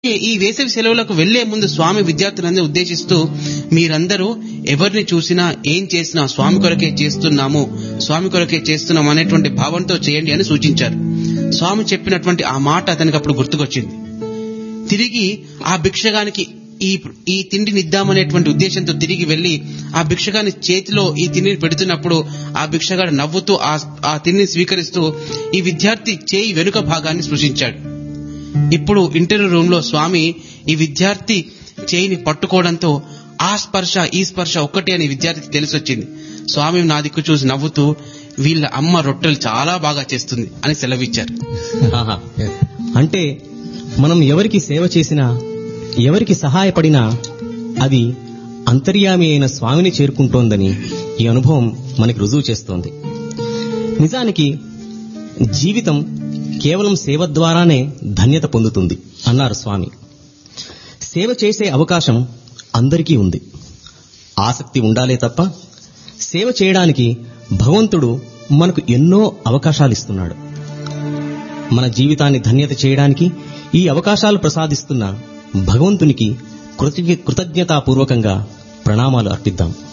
ఈ వేసవి సెలవులకు వెళ్లే ముందు స్వామి విద్యార్థులందరూ ఉద్దేశిస్తూ మీరందరూ ఎవరిని చూసినా ఏం చేసినా స్వామి కొరకే చేస్తున్నాము స్వామి కొరకే చేస్తున్నాం అనేటువంటి భావంతో చేయండి అని సూచించారు స్వామి చెప్పినటువంటి ఆ మాట అతనికి అప్పుడు గుర్తుకొచ్చింది తిరిగి ఆ భిక్షగానికి ఈ ఈ తిండిని ఇద్దామనేటువంటి ఉద్దేశంతో తిరిగి వెళ్లి ఆ భిక్షగాని చేతిలో ఈ తిండిని పెడుతున్నప్పుడు ఆ భిక్షగాడు నవ్వుతూ ఆ ఆ తిండిని స్వీకరిస్తూ ఈ విద్యార్థి చేయి వెనుక భాగాన్ని స్పృశించాడు ఇప్పుడు ఇంటర్వ్యూ రూమ్ లో స్వామి ఈ విద్యార్థి చేయిని పట్టుకోవడంతో ఆ స్పర్శ ఈ స్పర్శ ఒక్కటే అని విద్యార్థికి తెలిసొచ్చింది స్వామి నా దిక్కు చూసి నవ్వుతూ వీళ్ళ అమ్మ రొట్టెలు చాలా బాగా చేస్తుంది అని సెలవిచ్చారు ఆహా. అంటే మనం ఎవరికి సేవ చేసినా ఎవరికి సహాయపడినా అది అంతర్యామి అయిన స్వామిని చేరుకుంటోందని ఈ అనుభవం మనకి రుజువు చేస్తోంది నిజానికి జీవితం కేవలం సేవ ద్వారానే ధన్యత పొందుతుంది అన్నారు స్వామి సేవ చేసే అవకాశం అందరికీ ఉంది ఆసక్తి ఉండాలే తప్ప సేవ చేయడానికి భగవంతుడు మనకు ఎన్నో అవకాశాలు ఇస్తున్నాడు మన జీవితాన్ని ధన్యత చేయడానికి ఈ అవకాశాలు ప్రసాదిస్తున్న భగవంతునికి కృతజ్ఞ కృతజ్ఞతాపూర్వకంగా ప్రణామాలు అర్పిద్దాం